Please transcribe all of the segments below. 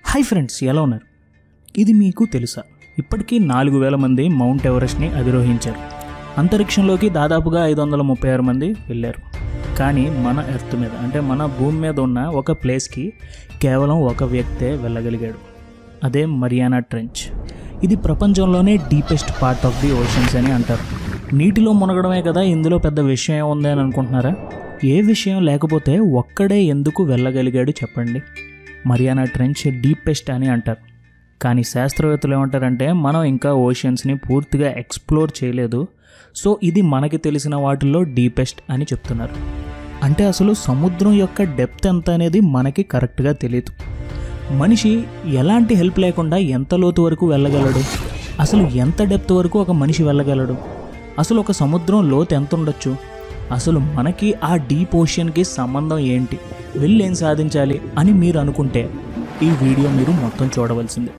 hi friends ఎలా ఉన్నారు ఇది మీకు తెలుసా ఇప్పటికీ నాలుగు వేల మంది మౌంట్ ఎవరెస్ట్ని అధిరోహించారు అంతరిక్షంలోకి దాదాపుగా ఐదు వందల ముప్పై ఆరు మంది వెళ్ళారు కానీ మన ఎర్త్ మీద అంటే మన భూమి మీద ఉన్న ఒక ప్లేస్కి కేవలం ఒక వ్యక్తే వెళ్ళగలిగాడు అదే మరియానా ట్రెంచ్ ఇది ప్రపంచంలోనే deepest part of the oceans అని అంటారు నీటిలో మునగడమే కదా ఇందులో పెద్ద విషయం ఏముంది అని అనుకుంటున్నారా ఏ విషయం లేకపోతే ఒక్కడే ఎందుకు వెళ్ళగలిగాడు చెప్పండి మరియానా ట్రెంచ్ డీపెస్ట్ అని అంటారు కానీ శాస్త్రవేత్తలు ఏమంటారంటే మనం ఇంకా ఓషన్స్ని పూర్తిగా ఎక్స్ప్లోర్ చేయలేదు సో ఇది మనకి తెలిసిన వాటిల్లో డీపెస్ట్ అని చెప్తున్నారు అంటే అసలు సముద్రం యొక్క డెప్త్ ఎంత అనేది మనకి కరెక్ట్గా తెలియదు మనిషి ఎలాంటి హెల్ప్ లేకుండా ఎంత లోతు వరకు వెళ్ళగలడు అసలు ఎంత డెప్త్ వరకు ఒక మనిషి వెళ్ళగలడు అసలు ఒక సముద్రం లోతు ఎంత ఉండొచ్చు అసలు మనకి ఆ డీప్ ఓషన్కి సంబంధం ఏంటి వెళ్ళి ఏం సాధించాలి అని మీరు అనుకుంటే ఈ వీడియో మీరు మొత్తం చూడవలసిందే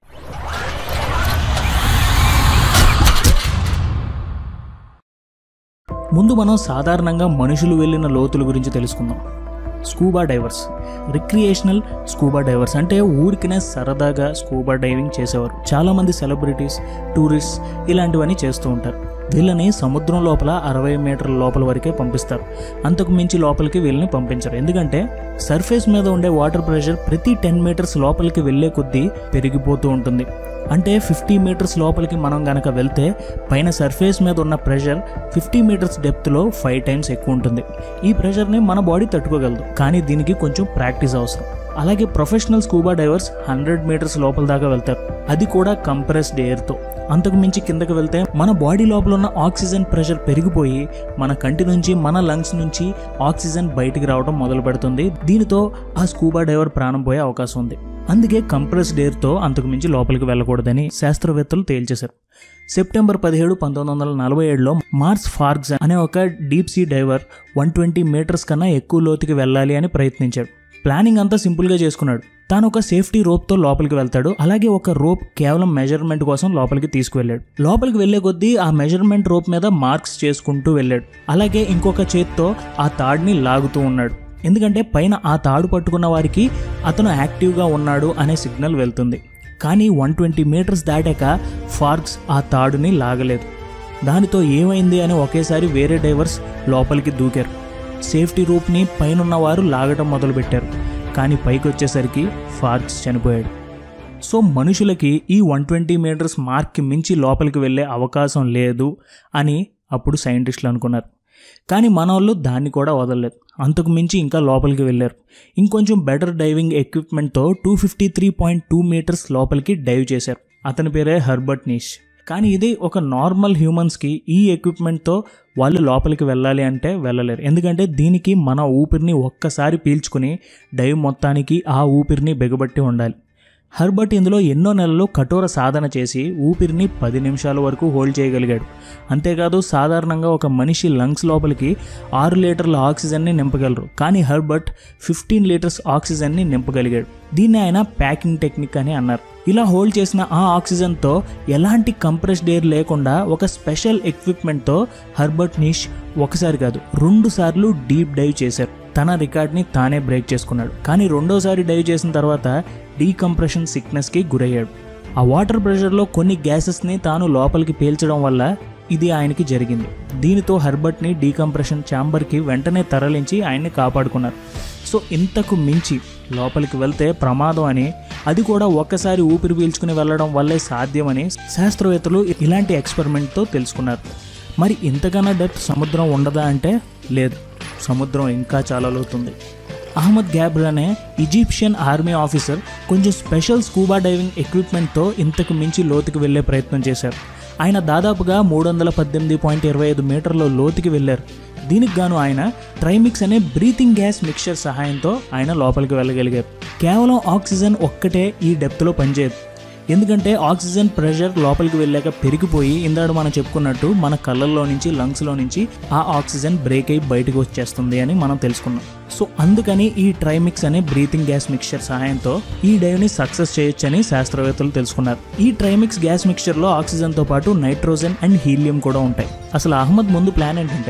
ముందు మనం సాధారణంగా మనుషులు వెళ్ళిన లోతుల గురించి తెలుసుకుందాం scuba divers recreational scuba divers అంటే ఊరికినే సరదాగా స్కూబా డైవింగ్ చేసేవారు చాలామంది సెలబ్రిటీస్ టూరిస్ట్ ఇలాంటివన్నీ చేస్తూ ఉంటారు వీళ్ళని సముద్రం లోపల అరవై మీటర్ల లోపల వరకే పంపిస్తారు అంతకు మించి లోపలికి వీళ్ళని పంపించరు ఎందుకంటే సర్ఫేస్ మీద ఉండే వాటర్ ప్రెషర్ ప్రతి టెన్ మీటర్స్ లోపలికి వెళ్ళే కొద్దీ పెరిగిపోతూ ఉంటుంది అంటే ఫిఫ్టీ మీటర్స్ లోపలికి మనం గనక వెళ్తే పైన సర్ఫేస్ మీద ఉన్న ప్రెషర్ ఫిఫ్టీ మీటర్స్ డెప్త్లో ఫైవ్ టైమ్స్ ఎక్కువ ఉంటుంది ఈ ప్రెషర్ని మన బాడీ తట్టుకోగలదు కానీ దీనికి కొంచెం ప్రాక్టీస్ అవసరం అలాగే professional scuba divers hundred metres లోపల దాకా వెళ్తారు అది కూడా కంప్రెస్డ్ ఎయిర్తో అంతకు మించి కిందకి వెళ్తే మన బాడీ లోపల ఉన్న ఆక్సిజన్ ప్రెషర్ పెరిగిపోయి మన కంటి నుంచి మన లంగ్స్ నుంచి ఆక్సిజన్ బయటికి రావడం మొదలు పెడుతుంది దీనితో ఆ స్కూబా డైవర్ ప్రాణం పోయే అవకాశం ఉంది అందుకే కంప్రెస్డ్ ఎయిర్తో అంతకు మించి లోపలికి వెళ్ళకూడదని శాస్త్రవేత్తలు తేల్చేశారు సెప్టెంబర్ పదిహేడు పంతొమ్మిది వందల నలభై ఏడులో మార్స్ ఫార్గ్స్ అనే ఒక deep sea diver one twenty metres కన్నా ఎక్కువ లోతుకి వెళ్ళాలి అని ప్రయత్నించాడు ప్లానింగ్ అంతా సింపుల్గా చేసుకున్నాడు తాను ఒక సేఫ్టీ రోప్తో లోపలికి వెళ్తాడు అలాగే ఒక రోప్ కేవలం మెజర్మెంట్ కోసం లోపలికి తీసుకువెళ్ళాడు లోపలికి వెళ్లే కొద్దీ ఆ మెజర్మెంట్ రోప్ మీద మార్క్స్ చేసుకుంటూ వెళ్ళాడు అలాగే ఇంకొక చేత్తో ఆ తాడుని లాగుతూ ఉన్నాడు ఎందుకంటే పైన ఆ తాడు పట్టుకున్న వారికి అతను యాక్టివ్గా ఉన్నాడు అనే సిగ్నల్ వెళ్తుంది కానీ వన్ ట్వంటీ మీటర్స్ దాటాక ఫార్క్స్ ఆ తాడుని లాగలేదు దానితో ఏమైంది అని ఒకేసారి వేరే డైవర్స్ లోపలికి దూకారు సేఫ్టీ రూప్ని పైనున్న వారు లాగటం మొదలుపెట్టారు కానీ పైకి వచ్చేసరికి ఫార్క్స్ చనిపోయాడు సో మనుషులకి ఈ వన్ ట్వంటీ మీటర్స్ మార్క్కి మించి లోపలికి వెళ్ళే అవకాశం లేదు అని అప్పుడు సైంటిస్టులు అనుకున్నారు కానీ మన వాళ్ళు దాన్ని కూడా వదలలేదు అంతకు మించి ఇంకా లోపలికి వెళ్ళారు ఇంకొంచెం బెటర్ డైవింగ్ ఎక్విప్మెంట్తో two fifty three point two metres లోపలికి డైవ్ చేశారు అతని పేరే హర్బర్ట్ నీష్ కానీ ఇది ఒక నార్మల్ హ్యూమన్స్కి ఈ ఎక్విప్మెంట్తో వాళ్ళు లోపలికి వెళ్ళాలి అంటే వెళ్ళలేరు ఎందుకంటే దీనికి మన ఊపిరిని ఒక్కసారి పీల్చుకుని డైవ్ మొత్తానికి ఆ ఊపిరిని బిగబట్టి ఉండాలి హర్బర్ట్ ఇందులో ఎన్నో నెలలు కఠోర సాధన చేసి ఊపిరిని పది నిమిషాల వరకు హోల్డ్ చేయగలిగాడు అంతేకాదు సాధారణంగా ఒక మనిషి లంగ్స్ లోపలికి ఆరు లీటర్ల ఆక్సిజన్ని నింపగలరు కానీ హర్బర్ట్ ఫిఫ్టీన్ లీటర్స్ ఆక్సిజన్ని నింపగలిగాడు దీన్ని ఆయన ప్యాకింగ్ టెక్నిక్ అని అన్నారు ఇలా హోల్డ్ చేసిన ఆ ఆక్సిజన్తో ఎలాంటి కంప్రెస్డ్ ఎయిర్ లేకుండా ఒక స్పెషల్ ఎక్విప్మెంట్తో హర్బర్ట్ నిష్ ఒకసారి కాదు రెండు సార్లు డీప్ డైవ్ చేశారు తన రికార్డ్ని తానే బ్రేక్ చేసుకున్నాడు కానీ రెండోసారి డైవ్ చేసిన తర్వాత డీకంప్రెషన్ సిక్నెస్కి గురయ్యాడు ఆ వాటర్ ప్రెషర్లో కొన్ని గ్యాసెస్ని తాను లోపలికి పీల్చడం వల్ల ఇది ఆయనకి జరిగింది దీనితో హర్బర్ట్ని డీకంప్రెషన్ ఛాంబర్కి వెంటనే తరలించి ఆయన్ని కాపాడుకున్నారు సో ఇంతకు మించి లోపలికి వెళ్తే ప్రమాదం అని అది కూడా ఒక్కసారి ఊపిరి పీల్చుకుని వెళ్ళడం వల్లే సాధ్యమని శాస్త్రవేత్తలు ఇలాంటి ఎక్స్పెరిమెంట్తో తెలుసుకున్నారు మరి ఇంతకన్నా డెప్త్ సముద్రం ఉండదా అంటే లేదు సముద్రం ఇంకా చాలా లోతుంది అహ్మద్ గ్యాబ్ర్ అనే ఈజిప్షియన్ ఆర్మీ ఆఫీసర్ కొంచెం స్పెషల్ స్కూబా డైవింగ్ ఎక్విప్మెంట్తో ఇంతకు మించి లోతుకి వెళ్ళే ప్రయత్నం చేశారు ఆయన దాదాపుగా మూడు వందల పద్దెనిమిది పాయింట్ ఇరవై ఐదు మీటర్ల లోతుకి వెళ్ళారు దీనికి గాను ఆయన ట్రైమిక్స్ అనే బ్రీతింగ్ గ్యాస్ మిక్చర్ సహాయంతో ఆయన లోపలికి వెళ్ళగలిగారు కేవలం ఆక్సిజన్ ఒక్కటే ఈ డెప్త్లో పనిచేయదు ఎందుకంటే ఆక్సిజన్ ప్రెషర్ లోపలికి వెళ్ళాక పెరిగిపోయి ఇందాడు మనం చెప్పుకున్నట్టు మన కళ్ళల్లో నుంచి లంగ్స్లో నుంచి ఆ ఆక్సిజన్ బ్రేక్ అయి బయటకు వచ్చేస్తుంది అని మనం తెలుసుకున్నాం సో అందుకని ఈ ట్రైమిక్స్ అనే బ్రీతింగ్ గ్యాస్ మిక్చర్ సహాయంతో ఈ డైవ్ని సక్సెస్ చేయొచ్చని శాస్త్రవేత్తలు తెలుసుకున్నారు ఈ ట్రైమిక్స్ గ్యాస్ మిక్చర్లో ఆక్సిజన్తో పాటు నైట్రోజన్ అండ్ హీలియం కూడా ఉంటాయి అసలు అహ్మద్ ముందు ప్లాన్ ఏంటంటే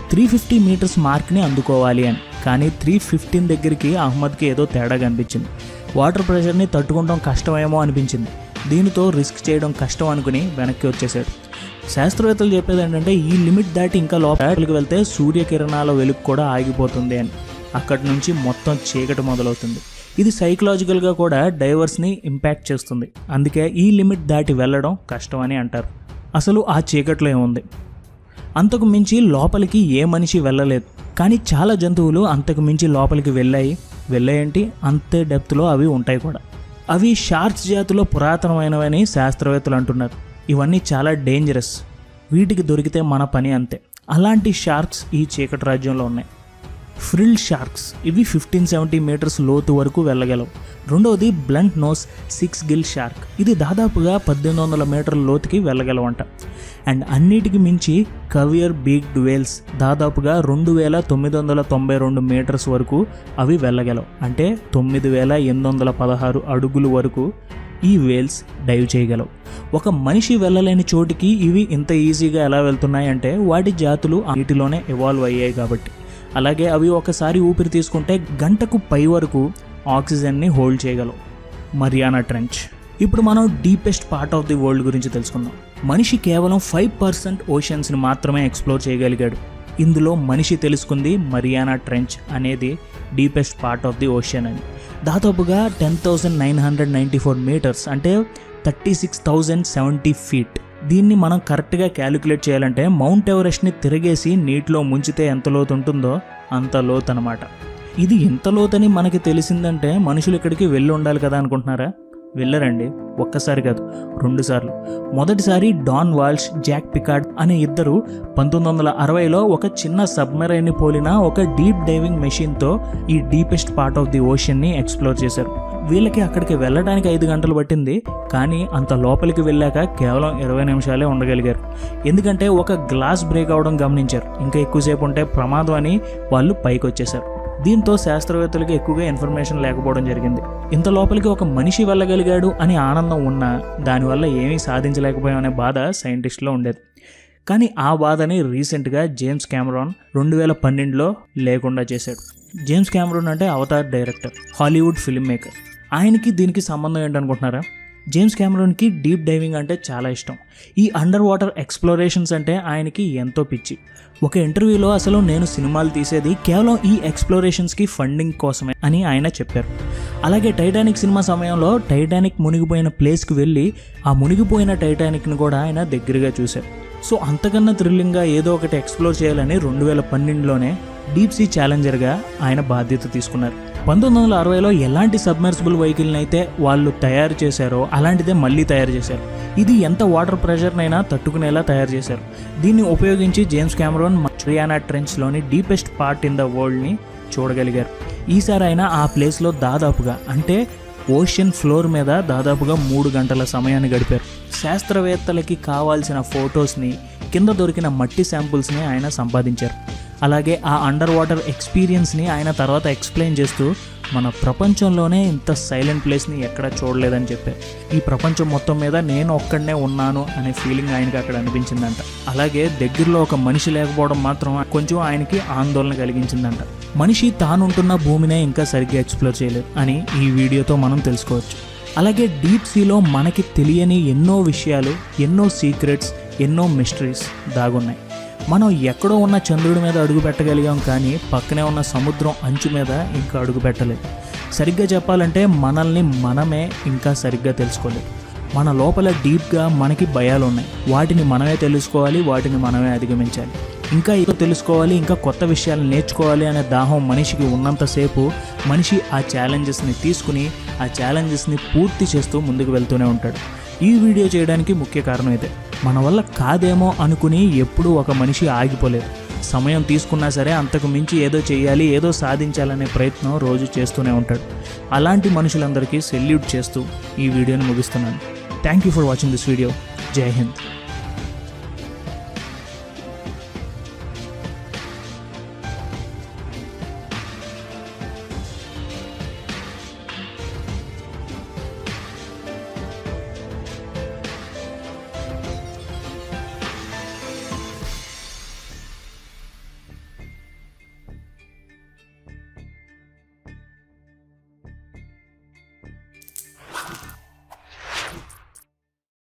త్రీ ఫిఫ్టీ మీటర్స్ మార్క్ని అందుకోవాలి అని కానీ త్రీ ఫిఫ్టీన్ దగ్గరికి అహ్మద్కి ఏదో తేడా కనిపించింది వాటర్ ప్రెషర్ని తట్టుకోవడం కష్టమేమో అనిపించింది దీనితో రిస్క్ చేయడం కష్టం అనుకుని వెనక్కి వచ్చేసాడు శాస్త్రవేత్తలు చెప్పేది ఏంటంటే ఈ లిమిట్ దాటి ఇంకా లోపలికి వెళ్తే సూర్యకిరణాల వెలుగు కూడా ఆగిపోతుంది అని అక్కడి నుంచి మొత్తం చీకటి మొదలవుతుంది ఇది సైకలాజికల్గా కూడా డైవర్స్ని ఇంపాక్ట్ చేస్తుంది అందుకే ఈ లిమిట్ దాటి వెళ్ళడం కష్టం అని అంటారు అసలు ఆ చీకట్లో ఏముంది అంతకు మించి లోపలికి ఏ మనిషి వెళ్ళలేదు కానీ చాలా జంతువులు అంతకు మించి లోపలికి వెళ్ళాయి వెళ్ళాయంటి అంతే డెప్త్లో అవి ఉంటాయి కూడా అవి షార్క్స్ జాతిలో పురాతనమైనవని శాస్త్రవేత్తలు అంటున్నారు ఇవన్నీ చాలా డేంజరస్ వీటికి దొరికితే మన పని అంతే అలాంటి షార్క్స్ ఈ చీకటి రాజ్యంలో ఉన్నాయి ఫ్రిల్ షార్క్స్ ఇవి ఫిఫ్టీన్ సెవెంటీ మీటర్స్ లోతు వరకు వెళ్ళగలవు రెండవది blunt nose six gill shark ఇది దాదాపుగా పద్దెనిమిది వందల మీటర్ల లోతుకి వెళ్ళగలవంట అండ్ అన్నిటికి మించి కవియర్ బిగ్ వేల్స్ దాదాపుగా రెండు వేల తొమ్మిది వందల తొంభై రెండు మీటర్స్ వరకు అవి వెళ్ళగలవు అంటే తొమ్మిది వేల ఎనిమిది వందల పదహారు అడుగులు వరకు ఈ వేల్స్ డైవ్ చేయగలవు ఒక మనిషి వెళ్ళలేని చోటికి ఇవి ఇంత ఈజీగా ఎలా వెళ్తున్నాయి అంటే వాటి జాతులు ఆ నీటిలోనే ఎవాల్వ్ అయ్యాయి కాబట్టి అలాగే అవి ఒకసారి ఊపిరి తీసుకుంటే గంటకు పై వరకు ఆక్సిజన్ని హోల్డ్ చేయగలవు మరియానా ట్రెంచ్ ఇప్పుడు మనం deepest part of the world గురించి తెలుసుకుందాం మనిషి కేవలం ఫైవ్ పర్సెంట్ ఓషన్స్ని మాత్రమే ఎక్స్ప్లోర్ చేయగలిగాడు ఇందులో మనిషి తెలుసుకుంది మరియానా ట్రెంచ్ అనేది deepest part of the ocean అని దాదాపుగా ten thousand nine hundred ninety four metres అంటే thirty six thousand seventy feet దీన్ని మనం కరెక్ట్గా క్యాలిక్యులేట్ చేయాలంటే మౌంట్ ఎవరెస్ట్ని తిరిగేసి నీటిలో ముంచితే ఎంత లోతు ఉంటుందో అంత లోతు అనమాట ఇది ఎంత లోతని మనకి తెలిసిందంటే మనుషులు ఇక్కడికి వెళ్ళి ఉండాలి కదా అనుకుంటున్నారా వెళ్ళరండి ఒక్కసారి కాదు రెండుసార్లు మొదటిసారి డాన్ వాల్ష్ జాక్ పికార్డ్ అనే ఇద్దరు పంతొమ్మిది వందల అరవైలో ఒక చిన్న సబ్మెరైన్ని పోలిన ఒక డీప్ డైవింగ్ మెషిన్తో ఈ డీపెస్ట్ పార్ట్ ఆఫ్ ది ఓషన్ని ఎక్స్ప్లోర్ చేశారు వీళ్ళకి అక్కడికి వెళ్ళడానికి ఐదు గంటలు పట్టింది కానీ అంత లోపలికి వెళ్ళాక కేవలం ఇరవై నిమిషాలే ఉండగలిగారు ఎందుకంటే ఒక గ్లాస్ బ్రేక్ అవడం గమనించారు ఇంకా ఎక్కువసేపు ఉంటే ప్రమాదం అని వాళ్ళు పైకి వచ్చేసారు దీంతో శాస్త్రవేత్తలకి ఎక్కువగా ఇన్ఫర్మేషన్ లేకపోవడం జరిగింది ఇంత లోపలికి ఒక మనిషి వెళ్ళగలిగాడు అని ఆనందం ఉన్నా దానివల్ల ఏమీ సాధించలేకపోయామనే బాధ సైంటిస్ట్లో ఉండేది కానీ ఆ బాధని రీసెంట్గా జేమ్స్ కెమెరాన్ రెండు వేల పన్నెండులో లేకుండా చేశాడు జేమ్స్ కెమెరాన్ అంటే Avatar director Hollywood filmmaker ఆయనకి దీనికి సంబంధం ఏంటనుకుంటున్నారా జేమ్స్ కెమెరాన్కి డీప్ డైవింగ్ అంటే చాలా ఇష్టం ఈ అండర్ వాటర్ ఎక్స్ప్లోరేషన్స్ అంటే ఆయనకి ఎంతో పిచ్చి ఒక ఇంటర్వ్యూలో అసలు నేను సినిమాలు తీసేది కేవలం ఈ ఎక్స్ప్లోరేషన్స్కి ఫండింగ్ కోసమే అని ఆయన చెప్పారు అలాగే టైటానిక్ సినిమా సమయంలో టైటానిక్ మునిగిపోయిన ప్లేస్కి వెళ్ళి ఆ మునిగిపోయిన టైటానిక్ని కూడా ఆయన దగ్గరగా చూశారు సో అంతకన్నా థ్రిల్లింగ్గా ఏదో ఒకటి ఎక్స్ప్లోర్ చేయాలని రెండు వేల పన్నెండులోనే డీప్ సీ ఛాలెంజర్గా ఆయన బాధ్యత తీసుకున్నారు పంతొమ్మిది వందల అరవైలో ఎలాంటి సబ్మెర్సిబుల్ వెహికల్ని అయితే వాళ్ళు తయారు చేశారో అలాంటిదే మళ్ళీ తయారు చేశారు ఇది ఎంత వాటర్ ప్రెషర్నైనా తట్టుకునేలా తయారు చేశారు దీన్ని ఉపయోగించి జేమ్స్ కెమెరాన్ మరియానా ట్రెంచ్లోని డీపెస్ట్ పార్ట్ ఇన్ ద వరల్డ్ని చూడగలిగారు ఈసారి ఆయన ఆ ప్లేస్లో దాదాపుగా అంటే ఓషన్ ఫ్లోర్ మీద దాదాపుగా మూడు గంటల సమయాన్ని గడిపారు శాస్త్రవేత్తలకి కావాల్సిన ఫొటోస్ని కింద దొరికిన మట్టి శాంపుల్స్ని ఆయన సంపాదించారు అలాగే ఆ అండర్ వాటర్ ఎక్స్పీరియన్స్ని ఆయన తర్వాత ఎక్స్ప్లెయిన్ చేస్తూ మన ప్రపంచంలోనే ఇంత సైలెంట్ ప్లేస్ని ఎక్కడా చూడలేదని చెప్పారు ఈ ప్రపంచం మొత్తం మీద నేను ఒక్కడనే ఉన్నాను అనే ఫీలింగ్ ఆయనకి అక్కడ అనిపించిందంట అలాగే దగ్గరలో ఒక మనిషి లేకపోవడం మాత్రం కొంచెం ఆయనకి ఆందోళన కలిగించిందంట మనిషి తానుంటున్న భూమినే ఇంకా సరిగ్గా ఎక్స్ప్లోర్ చేయలేదు అని ఈ వీడియోతో మనం తెలుసుకోవచ్చు అలాగే డీప్ సీలో మనకి తెలియని ఎన్నో విషయాలు ఎన్నో సీక్రెట్స్ ఎన్నో మిస్టరీస్ దాగున్నాయి మనం ఎక్కడో ఉన్న చంద్రుడి మీద అడుగు పెట్టగలిగాం కానీ పక్కనే ఉన్న సముద్రం అంచు మీద ఇంకా అడుగు పెట్టలేదు సరిగ్గా చెప్పాలంటే మనల్ని మనమే ఇంకా సరిగ్గా తెలుసుకోలేదు మన లోపల డీప్గా మనకి భయాలు ఉన్నాయి వాటిని మనమే తెలుసుకోవాలి వాటిని మనమే అధిగమించాలి ఇంకా ఏదో తెలుసుకోవాలి ఇంకా కొత్త విషయాలు నేర్చుకోవాలి అనే దాహం మనిషికి ఉన్నంతసేపు మనిషి ఆ ఛాలెంజెస్ని తీసుకుని ఆ ఛాలెంజెస్ని పూర్తి చేస్తూ ముందుకు వెళ్తూనే ఉంటాడు ఈ వీడియో చేయడానికి ముఖ్య కారణం ఇదే మన వల్ల కాదేమో అనుకుని ఎప్పుడూ ఒక మనిషి ఆగిపోలేదు సమయం తీసుకున్నా సరే అంతకు మించి ఏదో చేయాలి ఏదో సాధించాలనే ప్రయత్నం రోజు చేస్తూనే ఉంటాడు అలాంటి మనుషులందరికీ సెల్యూట్ చేస్తూ ఈ వీడియోని ముగిస్తున్నాను thank you for watching this video జై హింద్